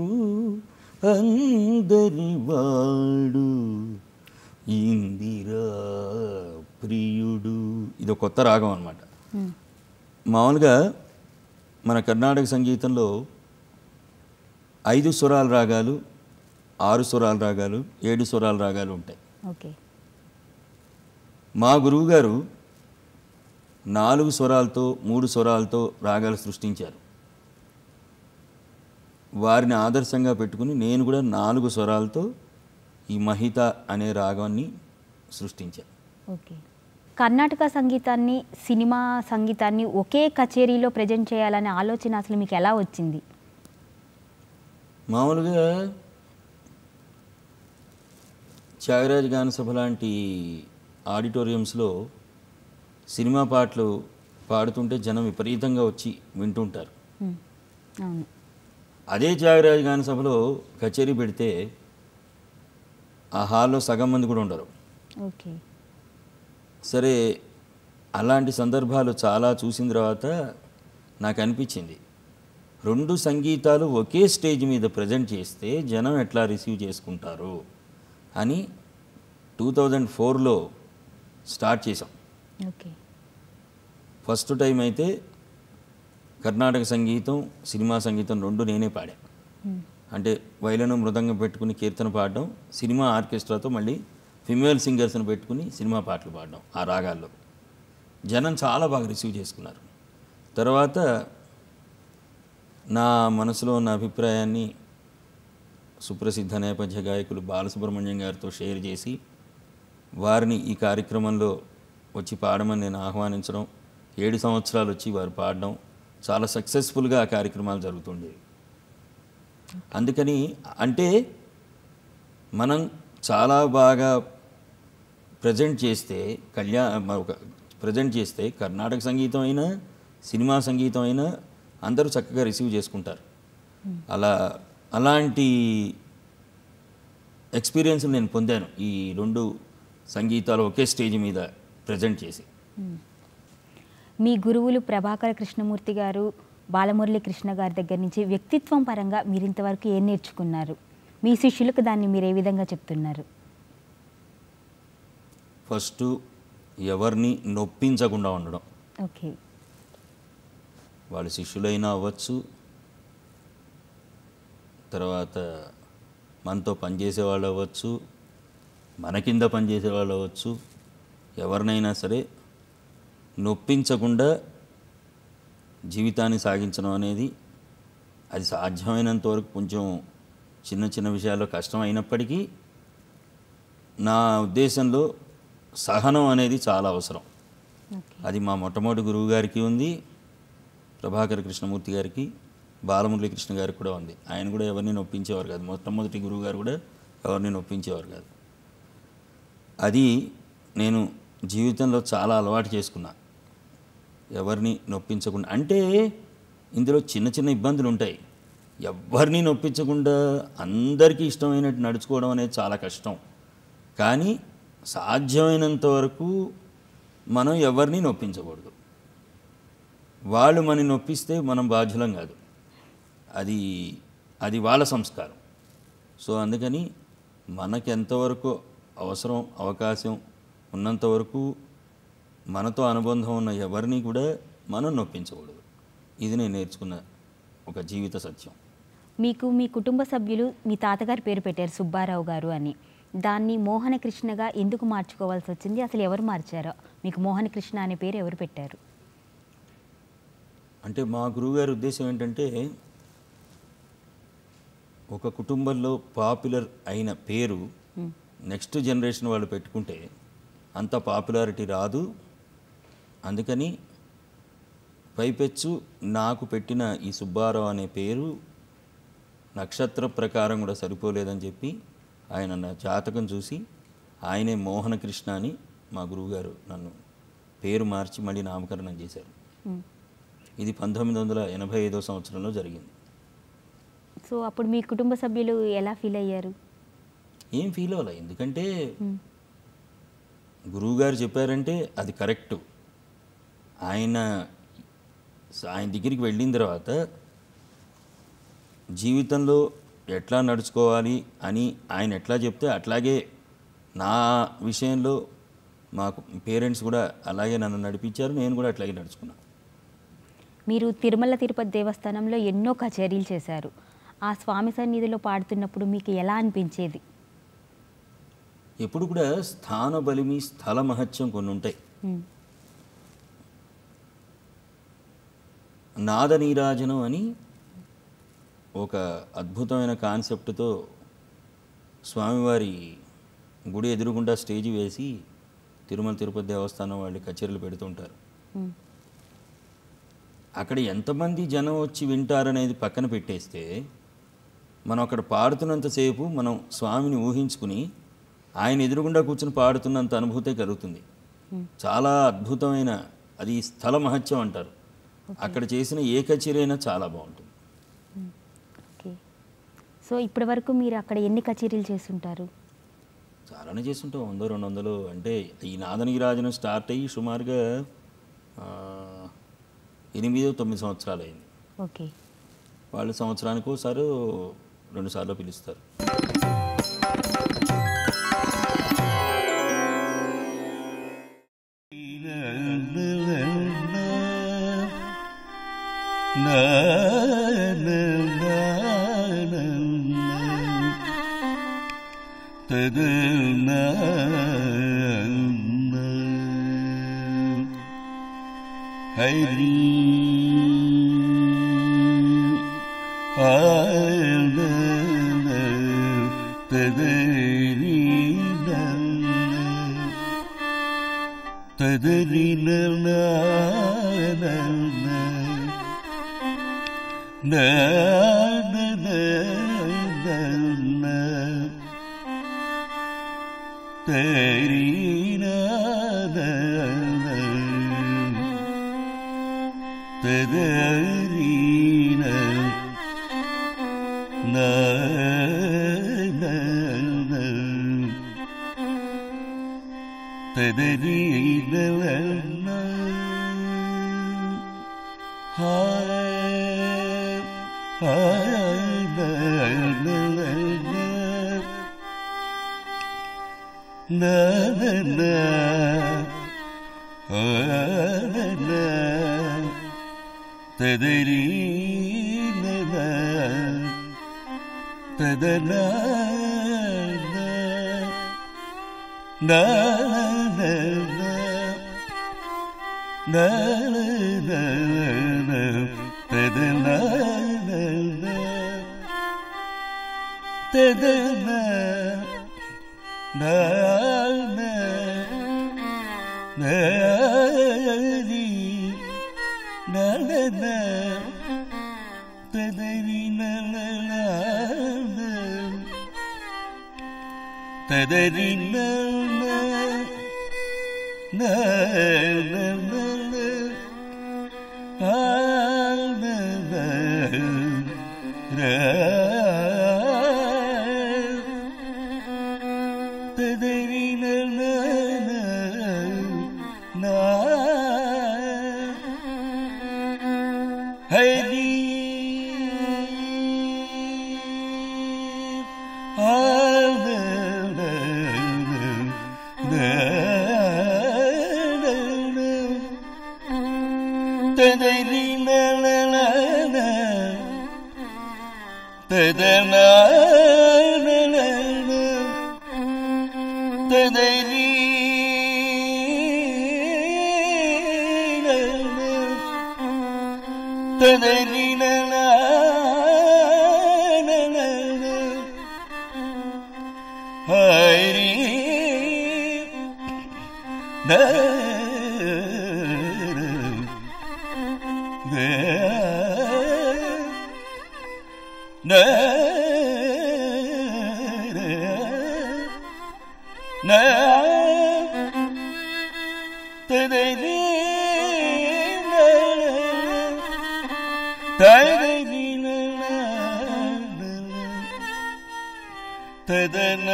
అందరి వాడు ఇందిరా ప్రియుడు ఇది ఒక కొత్త రాగం అనమాట మామూలుగా మన కర్ణాటక సంగీతంలో ఐదు స్వరాల రాగాలు ఆరు స్వరాల రాగాలు ఏడు స్వరాల రాగాలు ఉంటాయి ఓకే మా గురువుగారు నాలుగు స్వరాలతో మూడు స్వరాలతో రాగాలు సృష్టించారు వారిని ఆదర్శంగా పెట్టుకుని నేను కూడా నాలుగు స్వరాలతో ఈ మహిత అనే రాగాన్ని సృష్టించాను ఓకే కర్ణాటక సంగీతాన్ని సినిమా సంగీతాన్ని ఒకే కచేరీలో ప్రజెంట్ చేయాలనే ఆలోచన అసలు మీకు ఎలా వచ్చింది మామూలుగా త్యాగరాజ్ గాన సభ లాంటి ఆడిటోరియంస్లో సినిమా పాటలు పాడుతుంటే జనం విపరీతంగా వచ్చి వింటుంటారు ఉమ్, అవును అదే త్యాగరాజ్ గాన సభలో కచేరీ పెడితే ఆ హాల్లో సగం మంది కూడా ఉండరు ఓకే సరే అలాంటి సందర్భాలు చాలా చూసిన తర్వాత నాకు అనిపించింది రెండు సంగీతాలు ఒకే స్టేజ్ మీద ప్రజెంట్ చేస్తే జనం ఎట్లా రిసీవ్ చేసుకుంటారు అని టూ థౌజండ్ ఫోర్లో స్టార్ట్ చేసాం ఓకే ఫస్ట్ టైం అయితే కర్ణాటక సంగీతం సినిమా సంగీతం రెండు నేనే పాడా అంటే వైలను మృదంగం పెట్టుకుని కీర్తన పాడడం సినిమా ఆర్కెస్ట్రాతో మళ్ళీ ఫిమేల్ సింగర్స్ని పెట్టుకుని సినిమా పాటలు పాడడం ఆ రాగాల్లో జనం చాలా బాగా రిసీవ్ చేసుకున్నారు తర్వాత నా మనసులో ఉన్న అభిప్రాయాన్ని సుప్రసిద్ధ నేపథ్య గాయకులు బాలసుబ్రహ్మణ్యం గారితో షేర్ చేసి వారిని ఈ కార్యక్రమంలో వచ్చి పాడమని నేను ఆహ్వానించడం ఏడు సంవత్సరాలు వచ్చి వారు పాడడం చాలా సక్సెస్ఫుల్గా ఆ కార్యక్రమాలు జరుగుతుండేవి అందుకని అంటే మనం చాలా బాగా ప్రజెంట్ చేస్తే కళ్యాణ ఒక ప్రజెంట్ చేస్తే కర్ణాటక సంగీతం అయినా సినిమా సంగీతం అయినా అందరూ చక్కగా రిసీవ్ చేసుకుంటారు అలా అలాంటి ఎక్స్పీరియన్స్ నేను పొందాను ఈ రెండు సంగీతాలు ఒకే స్టేజ్ మీద ప్రజెంట్ చేసి మీ గురువులు ప్రభాకర కృష్ణమూర్తి గారు బాలమురళి కృష్ణ గారి దగ్గర నుంచి వ్యక్తిత్వం పరంగా మీరు ఇంతవరకు ఏం నేర్చుకున్నారు మీ శిష్యులకు దాన్ని మీరు ఏ విధంగా చెప్తున్నారు ఫస్ట్ ఎవరిని నొప్పించకుండా ఉండడం ఓకే వాళ్ళ శిష్యులైనా అవ్వచ్చు తర్వాత మనతో పనిచేసే వాళ్ళు అవ్వచ్చు మన కింద పనిచేసే వాళ్ళు అవ్వచ్చు ఎవరినైనా సరే నొప్పించకుండా జీవితాన్ని సాగించడం అనేది అది సాధ్యమైనంత వరకు కొంచెం చిన్న చిన్న విషయాల్లో కష్టం అయినప్పటికీ నా ఉద్దేశంలో సహనం అనేది చాలా అవసరం ఓకే అది మా మొట్టమొదటి గురువు గారికి ఉంది ప్రభాకర్ కృష్ణమూర్తి గారికి బాలమురళి కృష్ణ గారికి కూడా ఉంది ఆయన కూడా ఎవరిని నొప్పించేవారు కాదు మొట్టమొదటి గురువు గారు కూడా ఎవరిని నొప్పించేవారు కాదు అది నేను జీవితంలో చాలా అలవాటు చేసుకున్నా ఎవరిని నొప్పించకుండా అంటే ఇందులో చిన్న చిన్న ఇబ్బందులు ఉంటాయి ఎవరిని నొప్పించకుండా అందరికీ ఇష్టమైనట్టు నడుచుకోవడం అనేది చాలా కష్టం కానీ సాధ్యమైనంత వరకు మనం ఎవరిని నొప్పించకూడదు వాళ్ళు మనని నొప్పిస్తే మనం బాధ్యులం కాదు అది అది వాళ్ళ సంస్కారం సో అందుకని మనకి ఎంతవరకు అవసరం అవకాశం ఉన్నంత వరకు మనతో అనుబంధం ఉన్న ఎవరిని కూడా మనం నొప్పించకూడదు ఇది నేను నేర్చుకున్న ఒక జీవిత సత్యం మీకు మీ కుటుంబ సభ్యులు మీ తాతగారి పేరు పెట్టారు సుబ్బారావు గారు అని దాన్ని మోహన కృష్ణగా ఎందుకు మార్చుకోవాల్సి వచ్చింది అసలు ఎవరు మార్చారో మీకు మోహన కృష్ణ అనే పేరు ఎవరు పెట్టారు అంటే మా గురువుగారి ఉద్దేశం ఏంటంటే ఒక కుటుంబంలో పాపులర్ అయిన పేరు నెక్స్ట్ జనరేషన్ వాళ్ళు పెట్టుకుంటే అంత పాపులారిటీ రాదు అందుకని పైపెచ్చు నాకు పెట్టిన ఈ సుబ్బారావు అనే పేరు నక్షత్ర ప్రకారం కూడా సరిపోలేదని చెప్పి ఆయన నా జాతకం చూసి ఆయనే మోహన కృష్ణ అని మా గురువుగారు నన్ను పేరు మార్చి మళ్ళీ నామకరణం చేశారు మ్. ఇది పంతొమ్మిది వందల ఎనభై ఐదో సంవత్సరంలో జరిగింది సో అప్పుడు మీ కుటుంబ సభ్యులు ఎలా ఫీల్ అయ్యారు ఏం ఫీల్ అవ్వాలి ఎందుకంటే గురువుగారు చెప్పారంటే అది కరెక్టు ఆయన ఆయన దగ్గరికి వెళ్ళిన తర్వాత జీవితంలో ఎట్లా నడుచుకోవాలి అని ఆయన ఎట్లా చెప్తే అట్లాగే నా విషయంలో మాకు పేరెంట్స్ కూడా అలాగే నన్ను నడిపించారు నేను కూడా అట్లాగే నడుచుకున్నాను మీరు తిరుమల తిరుపతి దేవస్థానంలో ఎన్నో కచేరీలు చేశారు ఆ స్వామి సన్నిధిలో పాడుతున్నప్పుడు మీకు ఎలా అనిపించేది ఎప్పుడు కూడా స్థాన బలిమి స్థల మహత్యం కొన్ని ఉంటాయి మ్. నాద నీరాజనం అని ఒక అద్భుతమైన కాన్సెప్ట్తో స్వామివారి గుడి ఎదురుగుండా స్టేజ్ వేసి తిరుమల తిరుపతి దేవస్థానం వాళ్ళు కచేరీలు పెడుతుంటారు మ్. అక్కడ ఎంతమంది జనం వచ్చి వింటారనేది పక్కన పెట్టేస్తే మనం అక్కడ పాడుతున్నంతసేపు మనం స్వామిని ఊహించుకుని ఆయన ఎదురుగుండా కూర్చుని పాడుతున్నంత అనుభూతే కలుగుతుంది చాలా అద్భుతమైన అది స్థల మహత్యం అంటారు అక్కడ చేసిన ఏ కచేరీ అయినా చాలా బాగుంటుంది ఓకే సో ఇప్పటి వరకు మీరు అక్కడ ఎన్ని కచేరీలు చేస్తుంటారు చాలానే చేస్తుంటాం వంద రెండు వందలు అంటే ఈ నాదనికి రాజనం స్టార్ట్ అయ్యి సుమారుగా ఆ, ఎనిమిదో తొమ్మిది సంవత్సరాలు అయింది ఓకే వాళ్ళు సంవత్సరానికి ఒకసారి రెండు సార్లు పిలుస్తారు హరి తదరి తదరీన తదరీన తదన తదరిన హరి హరి తదన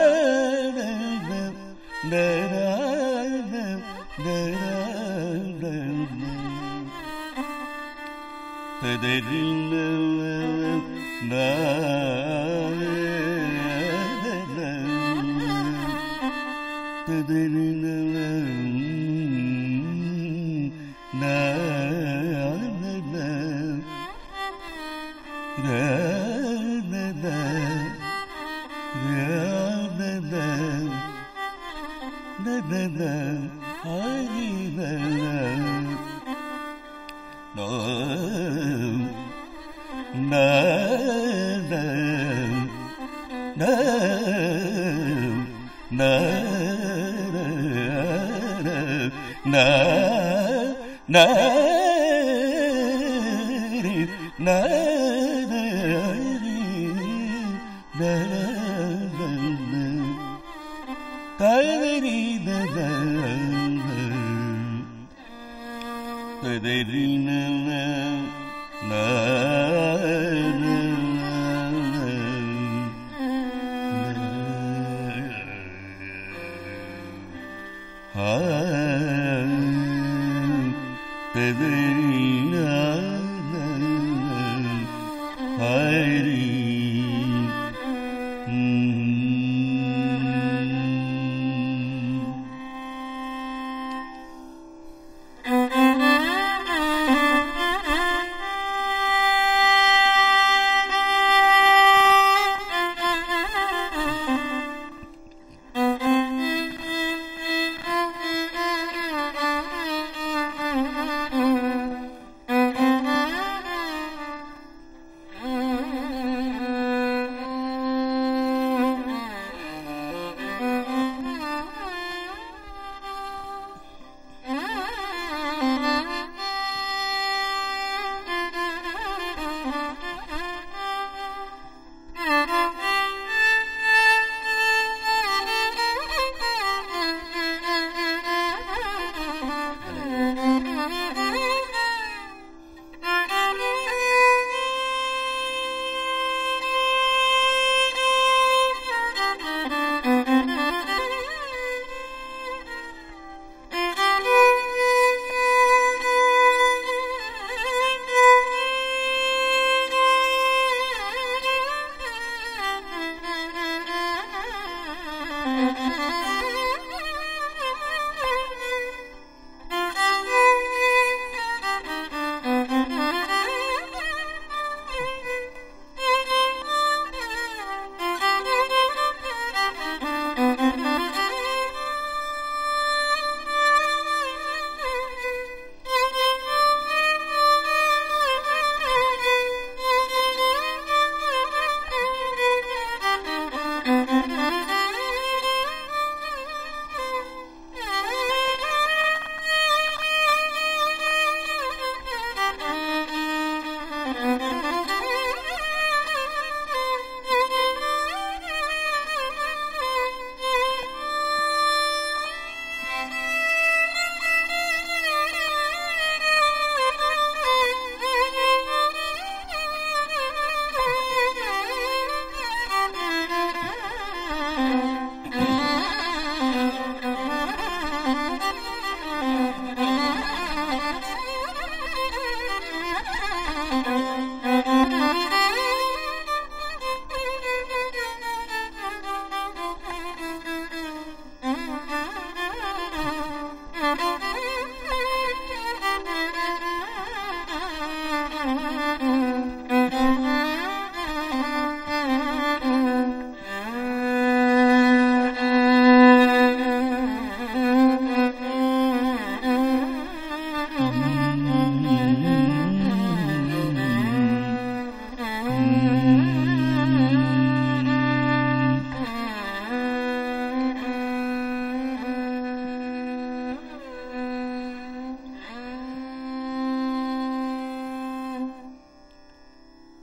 తదరిన తదరిన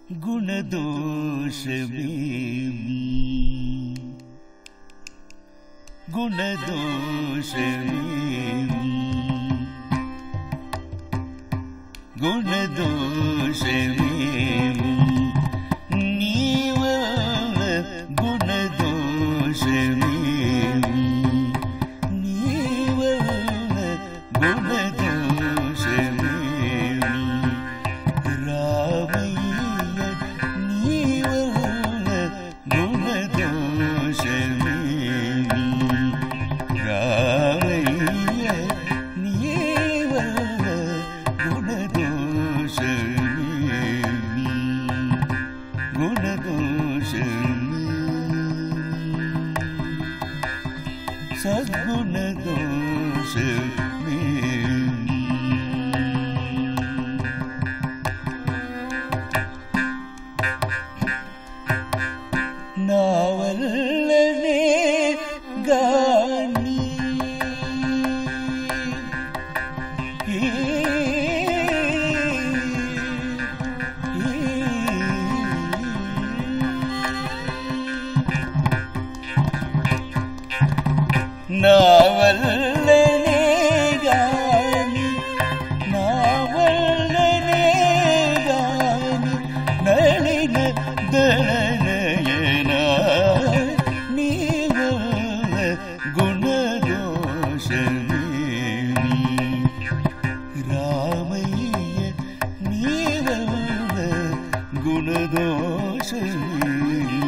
గుణదోషమేమి గుణదోషమేమి గుణదోషమేమి నీవల గుణదోషమేమి నీవల గుణదోషమేమి రామయ్య నీవల గుణదోషమేమి రామయ్య నీవల గుణదోషమేమి గుణదోషమేమి సద్గుణదోషమేమి నా వల్లనే గాని ఈ- ఈ- నా వల్లనే గాని నా వల్లనే గాని నళిన దళనయన నీ వల్ల గుణదోషమేమి రామయ్య నీ వల్ల గుణదోషమేమి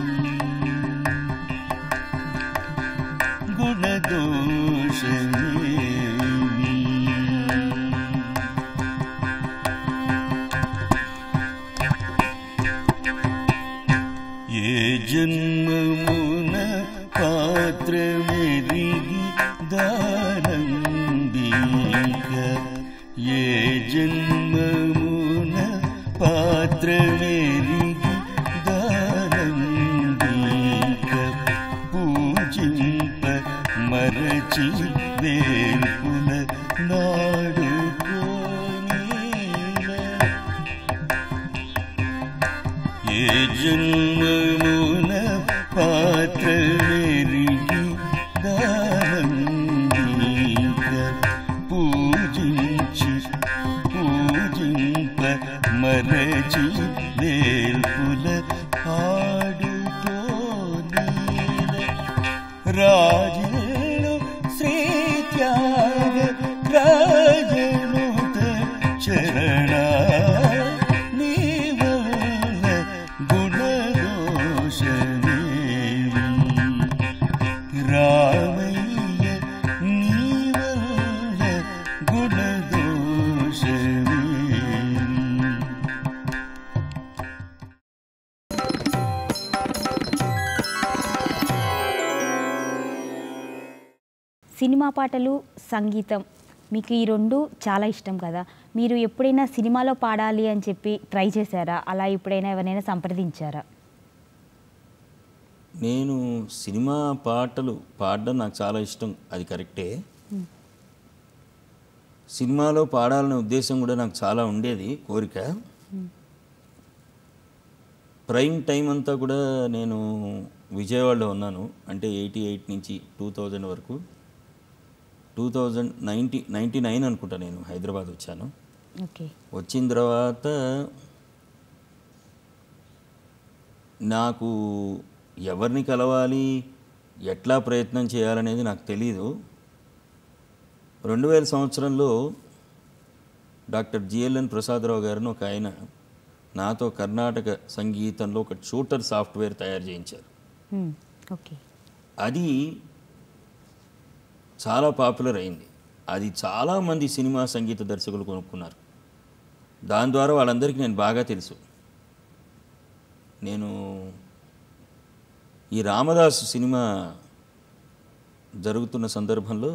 గుణదోషమేమి ఏ జన్మమున పాత్రమెరిగి దానంబిక ఏ జన్మమున పాత్రమెరిగి దానంబిక పూజింప మరచి వేల్పుల నాడు ఏ జన్మమున పాత్రమెరిగి దానందీక పూజించి పూజింప మరచి వేల్పుల ఆడుతో రాజులు శ్రీ త్యాగ రాజనుత చరణ నీవల గుణదోషమేమి రామయ్య నీవల గుణదోషమేమి సినిమా పాటలు సంగీతం మీకు ఈ రెండు చాలా ఇష్టం కదా మీరు ఎప్పుడైనా సినిమాలో పాడాలి అని చెప్పి ట్రై చేశారా అలా ఎప్పుడైనా ఎవరైనా సంప్రదించారా నేను సినిమా పాటలు పాడడం నాకు చాలా ఇష్టం అది కరెక్టే సినిమాలో పాడాలనే ఉద్దేశం కూడా నాకు చాలా ఉండేది కోరిక ప్రైమ్ టైం అంతా కూడా నేను విజయవాడలో ఉన్నాను అంటే ఎయిటీ ఎయిట్ నుంచి టూ థౌజండ్ వరకు two thousand ninety ninety nine అనుకుంటా నేను హైదరాబాద్ వచ్చాను ఓకే వచ్చిన తర్వాత నాకు ఎవరిని కలవాలి ఎట్లా ప్రయత్నం చేయాలనేది నాకు తెలీదు రెండు వేల సంవత్సరంలో డాక్టర్ జిఎల్ఎన్ ప్రసాదరావు గారిని ఒక ఆయన నాతో కర్ణాటక సంగీతంలో ఒక షూటర్ సాఫ్ట్వేర్ తయారు చేయించారు హ్మ్, ఓకే అది చాలా పాపులర్ అయింది అది చాలామంది సినిమా సంగీత దర్శకులు కొనుక్కున్నారు దాని ద్వారా వాళ్ళందరికీ నేను బాగా తెలుసు నేను ఈ రామదాస్ సినిమా జరుగుతున్న సందర్భంలో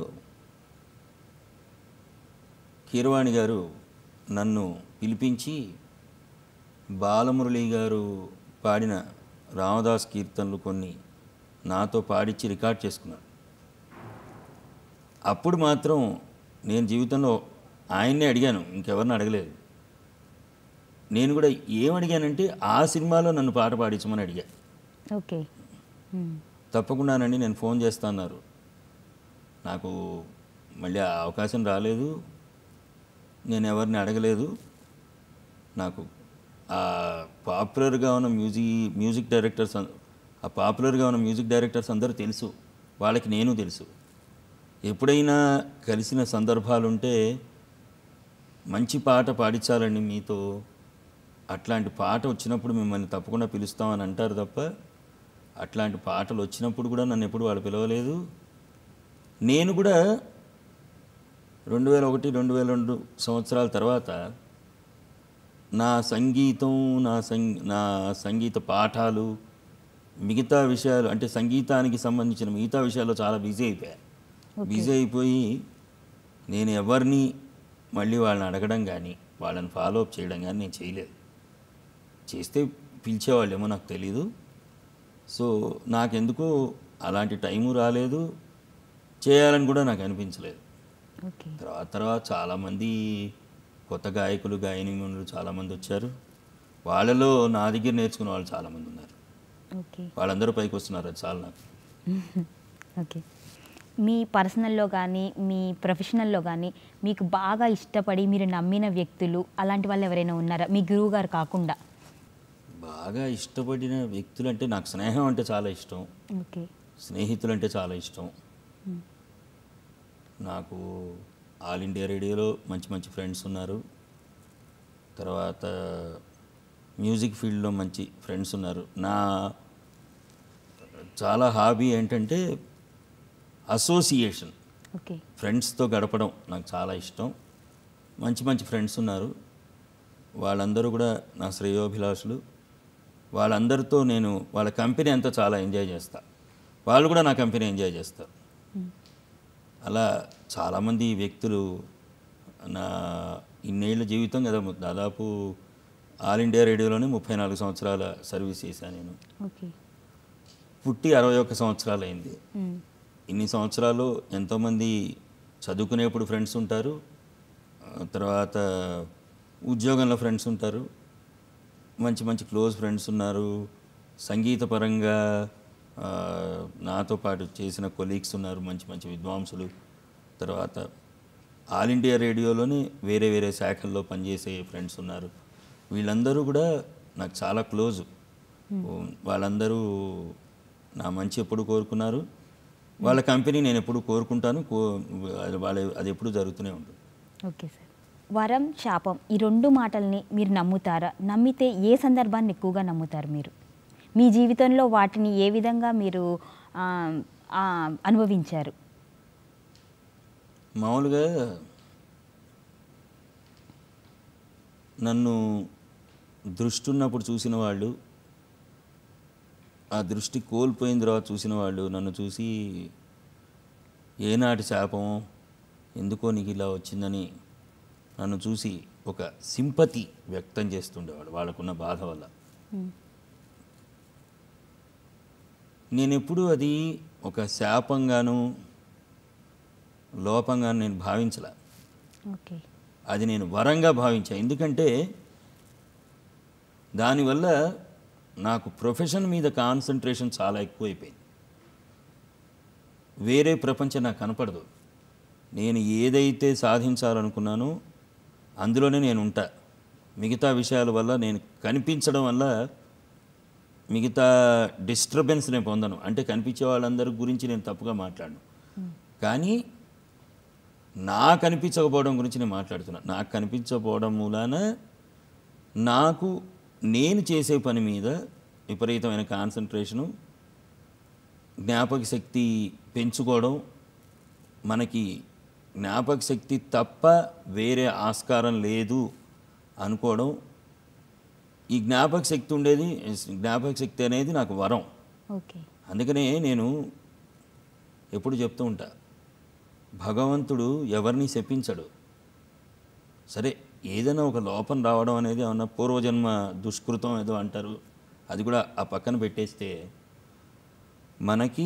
కీరవాణి గారు నన్ను పిలిపించి బాలమురళి గారు పాడిన రామదాస్ కీర్తనలు కొన్ని నాతో పాడించి రికార్డ్ చేసుకున్నాను అప్పుడు మాత్రం నేను జీవితంలో ఆయన్నే అడిగాను ఇంకెవరిని అడగలేదు నేను కూడా ఏమడిగానంటే ఆ సినిమాలో నన్ను పాట పాడించమని అడిగా ఓకే మ్మ్. తప్పకుండానండి నేను ఫోన్ చేస్తా అన్నారు నాకు మళ్ళీ ఆ అవకాశం రాలేదు నేను ఎవరిని అడగలేదు నాకు ఆ పాపులర్గా ఉన్న మ్యూజిక్ మ్యూజిక్ డైరెక్టర్స్ అం- ఆ పాపులర్గా ఉన్న మ్యూజిక్ డైరెక్టర్స్ అందరూ తెలుసు వాళ్ళకి నేను తెలుసు ఎప్పుడైనా కలిసిన సందర్భాలుంటే మంచి పాట పాడించాలండి మీతో అట్లాంటి పాట వచ్చినప్పుడు మిమ్మల్ని తప్పకుండా పిలుస్తామని అంటారు తప్ప అట్లాంటి పాటలు వచ్చినప్పుడు కూడా నన్ను ఎప్పుడు వాళ్ళు పిలవలేదు నేను కూడా రెండు వేల ఒకటి రెండు వేల రెండు సంవత్సరాల తర్వాత నా సంగీతం నా సంగీ నా సంగీత పాఠాలు మిగతా విషయాలు అంటే సంగీతానికి సంబంధించిన మిగతా విషయాల్లో చాలా బిజీ అయిపోయా బిజీ అయిపోయి నేను ఎవరిని మళ్ళీ వాళ్ళని అడగడం కానీ వాళ్ళని ఫాలో అప్ చేయడం కానీ నేను చేయలేదు చేస్తే పిలిచేవాళ్ళేమో నాకు తెలీదు సో నాకెందుకో అలాంటి టైము రాలేదు చేయాలని కూడా నాకు అనిపించలేదు ఓకే తర్వాత తర్వాత చాలామంది కొత్త గాయకులు గాయనిమణులు చాలామంది వచ్చారు వాళ్ళలో నా దగ్గర నేర్చుకున్న వాళ్ళు చాలామంది ఉన్నారు ఓకే వాళ్ళందరూ పైకి వస్తున్నారు అది చాలా నాకు ఓకే మీ పర్సనల్లో కానీ మీ ప్రొఫెషనల్లో కానీ మీకు బాగా ఇష్టపడి మీరు నమ్మిన వ్యక్తులు అలాంటి వాళ్ళు ఎవరైనా ఉన్నారా మీ గురువు గారు కాకుండా బాగా ఇష్టపడిన వ్యక్తులు అంటే నాకు స్నేహం అంటే చాలా ఇష్టం ఓకే స్నేహితులు అంటే చాలా ఇష్టం నాకు ఆల్ ఇండియా రేడియోలో మంచి మంచి ఫ్రెండ్స్ ఉన్నారు తర్వాత మ్యూజిక్ ఫీల్డ్లో మంచి ఫ్రెండ్స్ ఉన్నారు నా చాలా హాబీ ఏంటంటే అసోసియేషన్ ఓకే ఫ్రెండ్స్తో గడపడం నాకు చాలా ఇష్టం మంచి మంచి ఫ్రెండ్స్ ఉన్నారు వాళ్ళందరూ కూడా నా శ్రేయోభిలాషులు వాళ్ళందరితో నేను వాళ్ళ కంపెనీ అంతా చాలా ఎంజాయ్ చేస్తా వాళ్ళు కూడా నా కంపెనీ ఎంజాయ్ చేస్తారు అలా చాలామంది వ్యక్తులు నా ఇన్నేళ్ల జీవితం కదా దాదాపు ఆల్ ఇండియా రేడియోలోనే ముప్పై నాలుగు సంవత్సరాల సర్వీస్ చేశాను నేను ఓకే పుట్టి అరవై ఒక్క సంవత్సరాలు అయింది ఇన్ని సంవత్సరాలు ఎంతోమంది చదువుకునేప్పుడు ఫ్రెండ్స్ ఉంటారు ఆ తర్వాత ఉద్యోగంలో ఫ్రెండ్స్ ఉంటారు మంచి మంచి క్లోజ్ ఫ్రెండ్స్ ఉన్నారు సంగీతపరంగా ఆ, నాతో పాటు చేసిన కొలీగ్స్ ఉన్నారు మంచి మంచి విద్వాంసులు తర్వాత ఆల్ ఇండియా రేడియోలోనే వేరే వేరే శాఖల్లో పనిచేసే ఫ్రెండ్స్ ఉన్నారు వీళ్ళందరూ కూడా నాకు చాలా క్లోజ్ వాళ్ళందరూ నా మంచి ఎప్పుడు కోరుకున్నారు వాళ్ళ కంపెనీ నేను ఎప్పుడు కోరుకుంటాను కో అది వాళ్ళ అది ఎప్పుడు జరుగుతూనే ఉంటుంది ఓకే సార్ వరం శాపం ఈ రెండు మాటల్ని మీరు నమ్ముతారా నమ్మితే ఏ సందర్భాన్ని ఎక్కువగా నమ్ముతారు మీరు మీ జీవితంలో వాటిని ఏ విధంగా మీరు ఆ, ఆ, అనుభవించారు మామూలుగా నన్ను దృష్టి ఉన్నప్పుడు చూసిన వాళ్ళు ఆ దృష్టి కోల్పోయిన తర్వాత చూసిన వాళ్ళు నన్ను చూసి ఏనాటి శాపమో ఎందుకో నీకు ఇలా వచ్చిందని నన్ను చూసి ఒక సింపతి వ్యక్తం చేస్తుండేవాడు వాళ్ళకున్న బాధ వల్ల నేను ఎప్పుడు అది ఒక శాపంగాను లోపంగా నేను భావించలే ఓకే అది నేను వరంగా భావించా ఎందుకంటే దానివల్ల నాకు ప్రొఫెషన్ మీద కాన్సన్ట్రేషన్ చాలా ఎక్కువైపోయింది వేరే ప్రపంచం నాకు కనపడదు నేను ఏదైతే సాధించాలనుకున్నానో అందులోనే నేను ఉంటా మిగతా విషయాల వల్ల నేను కనిపించడం వల్ల మిగతా డిస్టర్బెన్స్ నేను పొందను అంటే కనిపించే వాళ్ళందరి గురించి నేను తప్పుగా మాట్లాడను కానీ నాకు కనిపించకపోవడం గురించి నేను మాట్లాడుతున్నా నాకు కనిపించకపోవడం మూలాన నాకు నేను చేసే పని మీద విపరీతమైన కాన్సన్ట్రేషను జ్ఞాపక శక్తి పెంచుకోవడం మనకి జ్ఞాపక శక్తి తప్ప వేరే ఆస్కారం లేదు అనుకోవడం ఈ జ్ఞాపక శక్తి ఉండేది జ్ఞాపక శక్తి అనేది నాకు వరం ఓకే అందుకనే నేను ఎప్పుడు చెప్తూ ఉంటా భగవంతుడు ఎవరిని శపించడు సరే ఏదైనా ఒక లోపం రావడం అనేది ఏమన్నా పూర్వజన్మ దుష్కృతం ఏదో అంటారు అది కూడా ఆ పక్కన పెట్టేస్తే మనకి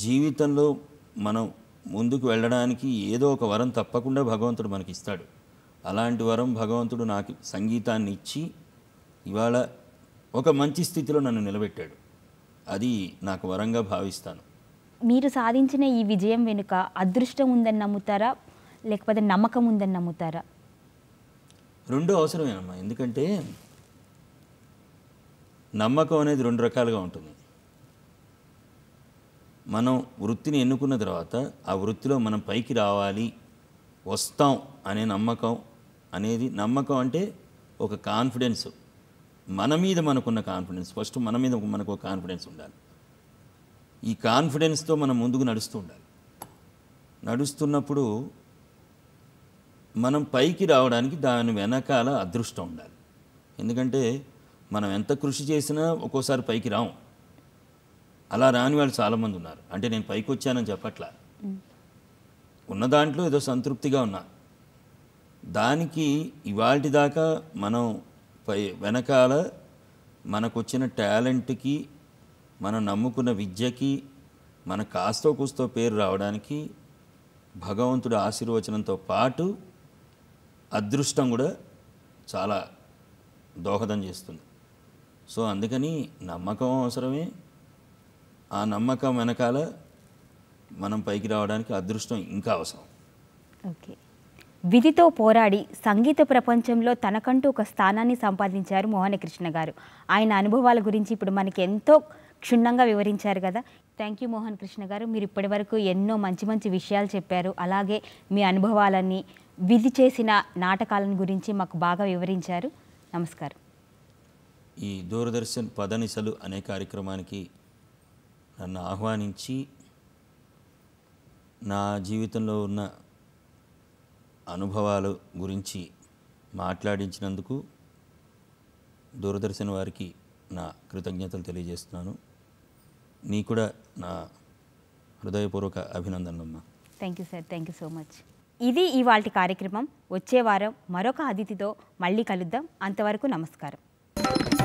జీవితంలో మనం ముందుకు వెళ్ళడానికి ఏదో ఒక వరం తప్పకుండా భగవంతుడు మనకి ఇస్తాడు అలాంటి వరం భగవంతుడు నాకు సంగీతాన్ని ఇచ్చి ఇవాళ ఒక మంచి స్థితిలో నన్ను నిలబెట్టాడు అది నాకు వరంగా భావిస్తాను మీరు సాధించిన ఈ విజయం వెనుక అదృష్టం ఉందని నమ్ముతారా లేకపోతే నమ్మకం ఉందని నమ్ముతారా రెండో అవసరమేనమ్మా ఎందుకంటే నమ్మకం అనేది రెండు రకాలుగా ఉంటుంది మనం వృత్తిని ఎన్నుకున్న తర్వాత ఆ వృత్తిలో మనం పైకి రావాలి వస్తాం అనే నమ్మకం అనేది నమ్మకం అంటే ఒక కాన్ఫిడెన్స్ మన మీద మనకున్న కాన్ఫిడెన్స్ ఫస్ట్ మన మీద మనకు ఒక కాన్ఫిడెన్స్ ఉండాలి ఈ కాన్ఫిడెన్స్తో మనం ముందుకు నడుస్తూ ఉండాలి నడుస్తున్నప్పుడు మనం పైకి రావడానికి దాని వెనకాల అదృష్టం ఉండాలి ఎందుకంటే మనం ఎంత కృషి చేసినా ఒక్కోసారి పైకి రాము అలా రాని వాళ్ళు చాలామంది ఉన్నారు అంటే నేను పైకి వచ్చానని చెప్పట్లా ఉన్న దాంట్లో ఏదో సంతృప్తిగా ఉన్నా దానికి ఇవాటి దాకా మనం పై వెనకాల మనకు వచ్చిన టాలెంట్కి మనం నమ్ముకున్న విద్యకి మన కాస్తో కూస్తో పేరు రావడానికి భగవంతుడి ఆశీర్వచనంతో పాటు అదృష్టం కూడా చాలా దోహదం చేస్తుంది సో అందుకని నమ్మకం అవసరమే ఆ నమ్మకం వెనకాల మనం పైకి రావడానికి అదృష్టం ఇంకా అవసరం ఓకే విధితో పోరాడి సంగీత ప్రపంచంలో తనకంటూ ఒక స్థానాన్ని సంపాదించారు మోహనకృష్ణ గారు ఆయన అనుభవాల గురించి ఇప్పుడు మనకి ఎంతో క్షుణ్ణంగా వివరించారు కదా థ్యాంక్ యూ మోహన్ కృష్ణ గారు మీరు ఇప్పటివరకు ఎన్నో మంచి మంచి విషయాలు చెప్పారు అలాగే మీ అనుభవాలని విధి చేసిన నాటకాలను గురించి మాకు బాగా వివరించారు నమస్కారం ఈ దూరదర్శన్ పదనిసలు అనే కార్యక్రమానికి నన్ను ఆహ్వానించి నా జీవితంలో ఉన్న అనుభవాలు గురించి మాట్లాడించినందుకు దూరదర్శన్ వారికి నా కృతజ్ఞతలు తెలియజేస్తున్నాను నీ కూడా నా హృదయపూర్వక అభినందనలమ్మా thank you sir thank you so much ఇది ఇవాల్టి కార్యక్రమం వచ్చే వారం మరొక అతిథితో మళ్ళీ కలుద్దాం అంతవరకు నమస్కారం